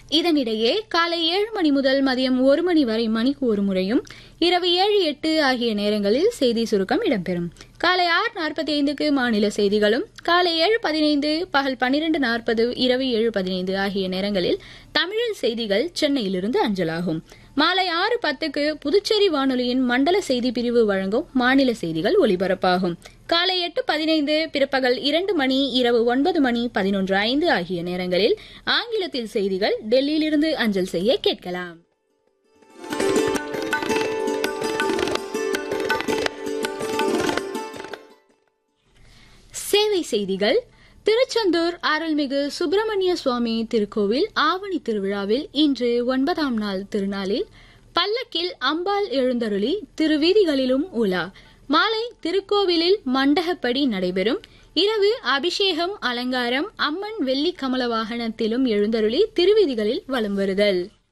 இதனிடையே காலை ஏழு மணி முதல் மதியம் ஒரு மணி வரை மணிக்கு ஒரு முறையும் இரவு ஏழு எட்டு ஆகிய நேரங்களில் செய்தி சுருக்கம் இடம்பெறும் காலை ஆறு நாற்பத்தி ஐந்துக்கு மாநில செய்திகளும் காலை ஏழு பதினைந்து பகல் பன்னிரண்டு நாற்பது இரவு ஏழு பதினைந்து ஆகிய நேரங்களில் தமிழில் செய்திகள் சென்னையிலிருந்து அஞ்சலாகும் மாலை ஆறு பத்துக்கு புதுச்சேரி வானொலியின் மண்டல செய்தி பிரிவு வழங்கும் மாநில செய்திகள் ஒலிபரப்பாகும் காலை எட்டு பதினைந்து பிற்பகல் இரண்டு மணி இரவு ஒன்பது மணி பதினொன்று ஐந்து ஆகிய நேரங்களில் ஆங்கிலத்தில் செய்திகள் டெல்லியிலிருந்து அஞ்சல் செய்ய கேட்கலாம் சேவை செய்திகள் திருச்செந்தூர் அருள்மிகு சுப்பிரமணிய சுவாமி திருக்கோவில் ஆவணி திருவிழாவில் இன்று ஒன்பதாம் நாள் திருநாளில் பல்லக்கில் அம்பாள் எழுந்தருளி திருவீதிகளிலும் உலா மாலை திருக்கோவிலில் மண்டகப்படி நடைபெறும் இரவு அபிஷேகம் அலங்காரம் அம்மன் வெள்ளி கமல வாகனத்திலும் எழுந்தருளி திருவீதிகளில் வலம் வருதல்